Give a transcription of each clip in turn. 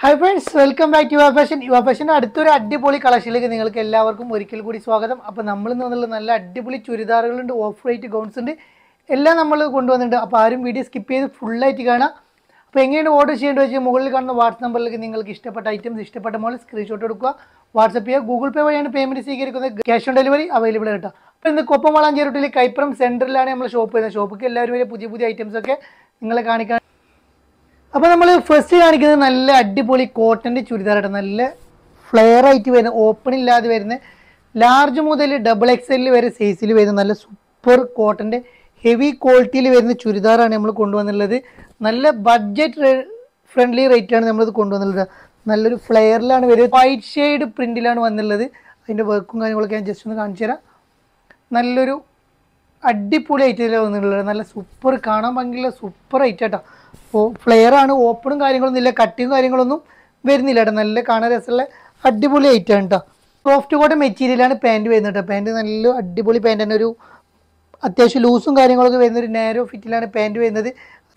hi friends welcome back to Yuva fashion Yuva ഫാഷൻ്റെ അടുത്തൊരു അടിപൊളി കളക്ഷനിലേക്ക് നിങ്ങൾക്ക് എല്ലാവർക്കും ഒരിക്കൽ കൂടി സ്വാഗതം അപ്പോൾ നമ്മൾ നിന്നുള്ള നല്ല അടിപൊളി ചുരിദാറുകളുണ്ട് ഓഫ് റൈറ്റ് ഗൗൺസ് ഉണ്ട് എല്ലാം നമ്മൾ കൊണ്ടുവന്നിട്ടുണ്ട് അപ്പോൾ ആരും വീഡിയോ സ്കിപ്പ് ചെയ്ത് ഫുള്ളായിട്ട് കാണാം അപ്പോൾ എങ്ങനെയാണ് ഓർഡർ ചെയ്യേണ്ടത് വെച്ചാൽ മുകളിൽ കാണുന്ന വാട്സ് നമ്പറിലേക്ക് നിങ്ങൾക്ക് ഇഷ്ടപ്പെട്ട ഐറ്റംസ് ഇഷ്ടപ്പെട്ട മോളിൽ സ്ക്രീൻഷോട്ട് എടുക്കുക വാട്സപ്പ് ചെയ്യുക ഗൂഗിൾ പേ വഴിയാണ് പേയ്മെൻറ്റ് സ്വീകരിക്കുന്നത് ക്യാഷ് ഓൺ ഡെലിവറി അവൈലബിൾ കേട്ടോ അപ്പോൾ ഇന്ന് കൊപ്പം വളാഞ്ചേരുട്ടിൽ കൈപ്പുറം സെൻറ്ററിലാണ് നമ്മൾ ഷോപ്പ് ചെയ്യുന്നത് ഷോപ്പിക്ക് എല്ലാവരും വരെ പുതിയ പുതിയ ഐറ്റംസ് ഒക്കെ നിങ്ങളെ കാണിക്കാൻ അപ്പോൾ നമ്മൾ ഫസ്റ്റ് കാണിക്കുന്നത് നല്ല അടിപൊളി കോട്ടൻ്റെ ചുരിദാറാണ് നല്ല ഫ്ലെയർ ആയിട്ട് വരുന്ന ഓപ്പൺ ഇല്ലാതെ വരുന്ന ലാർജ് മുതൽ ഡബിൾ എക്സ് എല്ലിൽ വരെ സൈസിൽ വരുന്ന നല്ല സൂപ്പർ കോട്ടൻ്റെ ഹെവി ക്വാളിറ്റിയിൽ വരുന്ന ചുരിദാറാണ് നമ്മൾ കൊണ്ടുവന്നുള്ളത് നല്ല ബഡ്ജറ്റ് ഫ്രണ്ട്ലി റേറ്റാണ് നമ്മളിത് കൊണ്ടുവന്നുള്ളത് നല്ലൊരു ഫ്ലെയറിലാണ് വരുന്നത് വൈറ്റ് ഷെയ്ഡ് പ്രിൻറ്റിലാണ് വന്നുള്ളത് അതിൻ്റെ വർക്കും കാര്യങ്ങളൊക്കെ ഞാൻ ജസ്റ്റ് ഒന്ന് കാണിച്ചു തരാം നല്ലൊരു അടിപൊളി ഐറ്റത്തിലാണ് വന്നിട്ടുള്ളത് നല്ല സൂപ്പർ കാണാൻ ഭംഗിയുള്ള സൂപ്പർ ഐറ്റം കേട്ടോ അപ്പോൾ ഫ്ലെയർ ആണ് ഓപ്പണും കാര്യങ്ങളൊന്നും ഇല്ല കട്ടിയും കാര്യങ്ങളൊന്നും വരുന്നില്ല കേട്ടോ നല്ല കാണാൻ രസമുള്ള അടിപൊളി ഐറ്റം കേട്ടോ സോഫ്റ്റ് കോട്ടൺ മെറ്റീരിയലാണ് പാൻറ് വരുന്നത് കേട്ടോ പാൻറ് നല്ല അടിപൊളി പാൻറ് തന്നെ ഒരു അത്യാവശ്യം ലൂസും കാര്യങ്ങളൊക്കെ വരുന്ന ഒരു നാരോ ഫിറ്റിലാണ് പാൻറ് വരുന്നത്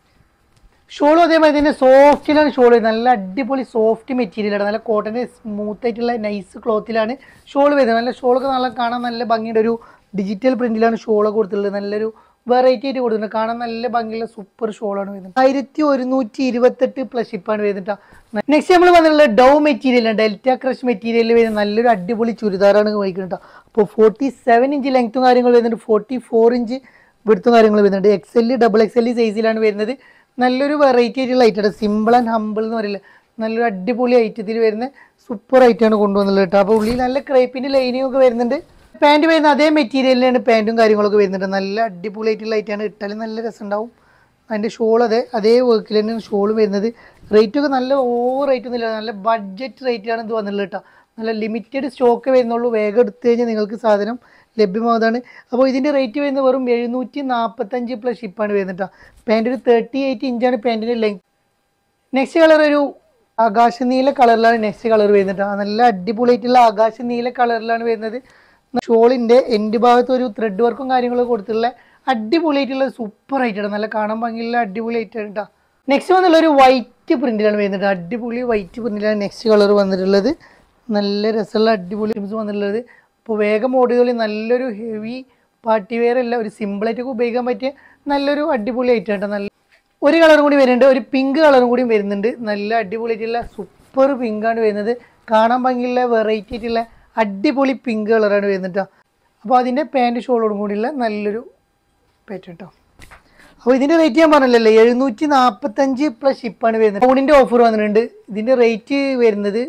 ഷോളും അതേമാതിരി തന്നെ സോഫ്റ്റിലാണ് ഷോൾ വരുന്നത് നല്ല അടിപൊളി സോഫ്റ്റ് മെറ്റീരിയലാണ് നല്ല കോട്ടൻ്റെ സ്മൂത്ത് ആയിട്ടുള്ള നൈസ് ക്ലോത്തിലാണ് ഷോൾ വരുന്നത് നല്ല ഷോളൊക്കെ നല്ല കാണാൻ നല്ല ഭംഗിയുടെ ഒരു ഡിജിറ്റൽ പ്രിന്റിലാണ് ഷോളൊക്കെ കൊടുത്തിട്ടുള്ളത് നല്ലൊരു വെറൈറ്റി ആയിട്ട് കൊടുത്തിട്ടുണ്ട് കാണാൻ നല്ല ഭംഗിയുള്ള സൂപ്പർ ഷോളാണ് വരുന്നത് ആയിരത്തി ഒരുന്നൂറ്റി ഇരുപത്തെട്ട് പ്ലസ് ഷിപ്പാണ് വരുന്നത് നെക്സ്റ്റ് നമ്മൾ വന്നിട്ടുള്ളത് ഡൗ മെറ്റീരിയലാണ് ഡെൽറ്റ ക്രഷ് മെറ്റീരിയലിൽ വരുന്ന നല്ലൊരു അടിപൊളി ചുരിദാറാണ് വഹിക്കുന്നത് അപ്പോൾ ഫോർട്ടി സെവൻ ഇഞ്ച് ലെങ്ത്തും കാര്യങ്ങൾ വരുന്നുണ്ട് ഫോർട്ടി ഫോർ ഇഞ്ച് വിടുത്തും കാര്യങ്ങൾ വരുന്നുണ്ട് X L double X L സൈസിലാണ് വരുന്നത് നല്ലൊരു വെറൈറ്റി ആയിട്ടുള്ള ഐറ്റം സിമ്പിൾ ആൻഡ് ഹമ്പിൾ എന്ന് പറയില്ല നല്ലൊരു അടിപൊളി ഐറ്റത്തിൽ വരുന്ന സൂപ്പർ ഐറ്റമാണ് കൊണ്ടുവന്നുള്ളത് കേട്ടോ അപ്പോൾ ഉള്ളിൽ നല്ല ക്രേപ്പിൻ്റെ ലൈനിങ് ഒക്കെ വരുന്നുണ്ട് പാൻറ് വരുന്ന അതേ മെറ്റീരിയലിലാണ് പാൻറ്റും കാര്യങ്ങളൊക്കെ വരുന്നുണ്ട് നല്ല അടിപൊളി ആയിട്ടുള്ള ഐറ്റമാണ് ഇട്ടാലും നല്ല രസമുണ്ടാവും അതിൻ്റെ ഷോൾ അതെ അതേ വർക്കിൽ തന്നെയാണ് ഷോൾ വരുന്നത് റേറ്റ് ഒക്കെ നല്ല ഓവർ റേറ്റ് ഒന്നുമില്ല നല്ല ബഡ്ജറ്റ് റേറ്റിലാണ് ഇത് വന്നുള്ളത് കേട്ടോ നല്ല ലിമിറ്റഡ് സ്റ്റോക്ക് വരുന്നുള്ളൂ വേഗം എടുത്തു കഴിഞ്ഞാൽ നിങ്ങൾക്ക് സാധനം ലഭ്യമാവുന്നതാണ് അപ്പോൾ ഇതിൻ്റെ റേറ്റ് വരുന്നത് വെറും എഴുന്നൂറ്റി നാൽപ്പത്തഞ്ച് പ്ലസ് ഷിപ്പാണ് വരുന്നത് കേട്ടോ പാൻറ്റ് ഒരു തേർട്ടി എയ്റ്റ് ഇഞ്ചാണ് പാൻറ്റിൻ്റെ ലെങ്ത് നെക്സ്റ്റ് കളർ ഒരു ആകാശ നീല കളറിലാണ് നെക്സ്റ്റ് കളർ വരുന്നത് കേട്ടോ നല്ല അടിപൊളിയായിട്ടുള്ള ആകാശ നീല കളറിലാണ് വരുന്നത് ഷോളിൻ്റെ എൻഡ് ഭാഗത്ത് ഒരു ത്രെഡ് വർക്കും കാര്യങ്ങളൊക്കെ കൊടുത്തിട്ടുള്ള അടിപൊളിയായിട്ടുള്ള സൂപ്പർ ആയിട്ടാണ് നല്ല കാണാൻ ഭംഗിയുള്ള അടിപൊളി ആയിട്ടാണ് കേട്ടോ നെക്സ്റ്റ് വന്നുള്ള ഒരു വൈറ്റ് പ്രിന്റിലാണ് വരുന്നത് അടിപൊളി വൈറ്റ് പ്രിന്റിലാണ് നെക്സ്റ്റ് കളർ വന്നിട്ടുള്ളത് നല്ല രസമുള്ള അടിപൊളി ഐറ്റംസ് വന്നിട്ടുള്ളത് അപ്പോൾ വേഗം ഓടിയതുപോലെ നല്ലൊരു ഹെവി പാർട്ടി വെയർ അല്ല ഒരു സിമ്പിളായിട്ടൊക്കെ ഉപയോഗിക്കാൻ പറ്റിയ നല്ലൊരു അടിപൊളി ഐറ്റം കേട്ടോ നല്ല ഒരു കളറും കൂടി വരുന്നുണ്ട് ഒരു പിങ്ക് കളറും കൂടി വരുന്നുണ്ട് നല്ല അടിപൊളിയായിട്ടുള്ള സൂപ്പർ പിങ്കാണ് വരുന്നത് കാണാൻ ഭംഗിയുള്ള വെറൈറ്റി ആയിട്ടുള്ള അടിപൊളി പിങ്ക് കളറാണ് വരുന്നത് കേട്ടോ അപ്പോൾ അതിൻ്റെ പാൻറ് ഷോളോടും കൂടിയുള്ള നല്ലൊരു പാറ്റേൺ കേട്ടോ അപ്പോൾ ഇതിൻ്റെ റേറ്റ് ഞാൻ പറഞ്ഞില്ലല്ലോ എഴുന്നൂറ്റി നാൽപ്പത്തഞ്ച് പ്ലസ് ഷിപ്പാണ് വരുന്നത് ഫോണിൻ്റെ ഓഫർ വന്നിട്ടുണ്ട് ഇതിൻ്റെ റേറ്റ് വരുന്നത്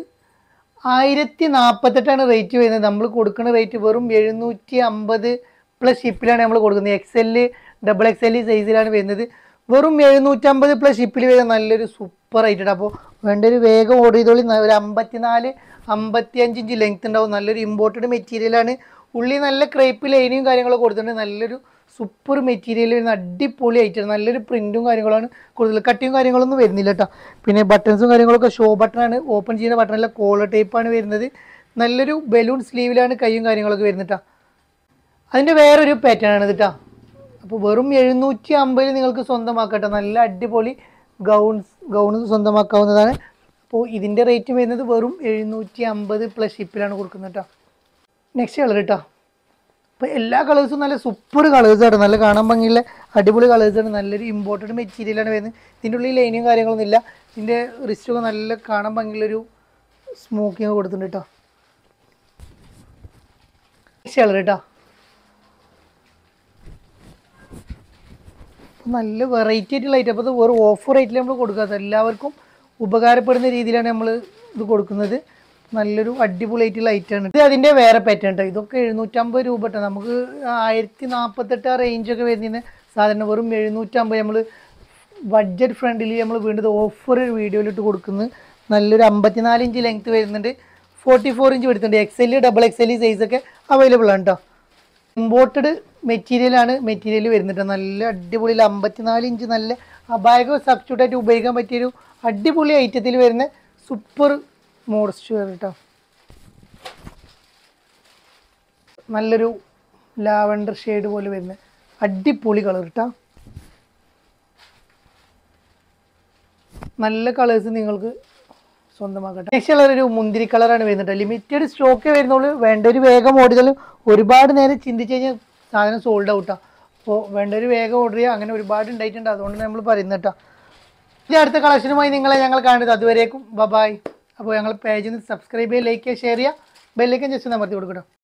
ആയിരത്തി നാൽപ്പത്തെട്ടാണ് റേറ്റ് വരുന്നത് നമ്മൾ കൊടുക്കുന്ന റേറ്റ് വെറും എഴുന്നൂറ്റി അമ്പത് പ്ലസ് ഷിപ്പിലാണ് നമ്മൾ കൊടുക്കുന്നത് X L double X L സൈസിലാണ് വരുന്നത് വെറും എഴുന്നൂറ്റമ്പത് പ്ലസ് ഷിപ്പിൽ വരുന്ന നല്ലൊരു സൂപ്പർ ആയിട്ടുണ്ട് അപ്പോൾ വേണ്ട ഒരു വേഗം ഓർഡർ ചെയ്തോളി ന- ഒരു അമ്പത്തിനാല് അമ്പത്തി അഞ്ച് ഇഞ്ച് ലെങ്ത് ഉണ്ടാവും നല്ലൊരു ഇമ്പോർട്ടഡ് മെറ്റീരിയലാണ് ഉള്ളി നല്ല ക്രേപ്പ് ലൈനിയും കാര്യങ്ങളൊക്കെ കൊടുത്തിട്ടുണ്ട് നല്ലൊരു സൂപ്പർ മെറ്റീരിയൽ വരുന്ന അടിപൊളി ആയിട്ടാണ് നല്ലൊരു പ്രിൻറ്റും കാര്യങ്ങളാണ് കൂടുതൽ കട്ടിയും കാര്യങ്ങളൊന്നും വരുന്നില്ല കേട്ടോ പിന്നെ ബട്ടൺസും കാര്യങ്ങളൊക്കെ ഷോ ബട്ടണാണ് ഓപ്പൺ ചെയ്യുന്ന ബട്ടണല്ല കോളർ ടൈപ്പാണ് വരുന്നത് നല്ലൊരു ബലൂൺ സ്ലീവിലാണ് കൈയും കാര്യങ്ങളൊക്കെ വരുന്നത് കേട്ടോ അതിൻ്റെ വേറൊരു പാറ്റേൺ ആണ് കേട്ടോ അപ്പോൾ വെറും എഴുന്നൂറ്റി അമ്പതിൽ നിങ്ങൾക്ക് സ്വന്തമാക്കട്ടെ നല്ല അടിപൊളി ഗൗൺസ് ഗൗൺ സ്വന്തമാക്കാവുന്നതാണ് അപ്പോൾ ഇതിൻ്റെ റേറ്റ് വരുന്നത് വെറും എഴുന്നൂറ്റി അമ്പത് പ്ലസ് ഷിപ്പിലാണ് കൊടുക്കുന്നത് കേട്ടോ നെക്സ്റ്റ് കളർ കേട്ടോ അപ്പോൾ എല്ലാ കളേഴ്സും നല്ല സൂപ്പർ കളേഴ്സാണ് നല്ല കാണാൻ ഭംഗിയുള്ള അടിപൊളി കളേഴ്സാണ് നല്ലൊരു ഇമ്പോർട്ടൻറ്റ് മെറ്റീരിയലാണ് വരുന്നത് ഇതിൻ്റെ ഉള്ളിൽ ലൈനിയും കാര്യങ്ങളൊന്നും ഇല്ല ഇതിൻ്റെ റിസ്റ്റൊക്കെ നല്ല കാണാൻ ഭംഗിയുള്ളൊരു സ്മോക്കിങ് കൊടുത്തിട്ടുണ്ട് കേട്ടോ നെക്സ്റ്റ് കളർ കേട്ടോ നല്ല വെറൈറ്റി ആയിട്ടുള്ള ഐറ്റം അപ്പോൾ ഇത് വെറും ഓഫർ റേറ്റിൽ നമ്മൾ കൊടുക്കാത്തത് എല്ലാവർക്കും ഉപകാരപ്പെടുന്ന രീതിയിലാണ് നമ്മൾ ഇത് കൊടുക്കുന്നത് നല്ലൊരു അടിപൊളി ആയിട്ടുള്ള ഐറ്റമാണ് ഇത് അതിൻ്റെ വേറെ പാറ്റേൺ കേട്ടോ ഇതൊക്കെ എഴുന്നൂറ്റമ്പത് രൂപ കേട്ടോ നമുക്ക് ആയിരത്തി നാൽപ്പത്തെട്ട് ആ റേഞ്ചൊക്കെ വരുന്നതിന് സാധാരണ വെറും എഴുന്നൂറ്റമ്പത് നമ്മൾ ബഡ്ജറ്റ് ഫ്രണ്ടിൽ നമ്മൾ വീണ്ടും ഓഫർ വീഡിയോയിലിട്ട് കൊടുക്കുന്നത് നല്ലൊരു അമ്പത്തിനാല് ഇഞ്ച് ലെങ്ത് വരുന്നുണ്ട് ഫോർട്ടി ഫോർ ഇഞ്ച് വരുന്നുണ്ട് X L double X L സൈസൊക്കെ അവൈലബിൾ ആണ് കേട്ടോ ഇമ്പോർട്ടഡ് മെറ്റീരിയലാണ് മെറ്റീരിയൽ വരുന്നുണ്ട് നല്ല അടിപൊളി അമ്പത്തിനാല് ഇഞ്ച് നല്ല അപായക സബ്സ്റ്റിറ്റ്യൂട്ട് ആയിട്ട് ഉപയോഗിക്കാൻ പറ്റിയൊരു അടിപൊളി ഐറ്റത്തിൽ വരുന്ന സൂപ്പർ മോഡസ്റ്റ് കേട്ടോ നല്ലൊരു ലാവണ്ടർ ഷെയ്ഡ് പോലെ വരുന്ന അടിപൊളി കളർ കേട്ടോ നല്ല കളേഴ്സ് നിങ്ങൾക്ക് സ്വന്തമാക്കട്ടെ നെക്സ്റ്റ് കളർ ഒരു മുന്തിരി കളറാണ് വരുന്നത് ലിമിറ്റഡ് സ്റ്റോക്ക് വരുന്നുള്ളൂ വേണ്ട ഒരു വേഗം ഓർഡർ ഒരുപാട് നേരം ചിന്തിച്ച് കഴിഞ്ഞാൽ സാധനം സോൾഡ് ഔട്ടാണ് അപ്പോൾ വേണ്ട ഒരു വേഗം ഓർഡർ ചെയ്യുക അങ്ങനെ ഒരുപാട് ഉണ്ടായിട്ടുണ്ട് അതുകൊണ്ട് നമ്മൾ പറയുന്നത് കേട്ടോ ഇനി അടുത്ത കളക്ഷനുമായി നിങ്ങളെ ഞങ്ങൾ കാണുന്നത് അതുവരേക്കും ബബായ് അപ്പോൾ ഞങ്ങൾ പേജിൽ നിന്ന് സബ്സ്ക്രൈബ് ചെയ്യുക ലൈക്ക് ചെയ്യുക ഷെയർ ചെയ്യുക ബെല്ലേക്കും ജസ്റ്റ് അമർത്തി കൊടുക്കട്ടോ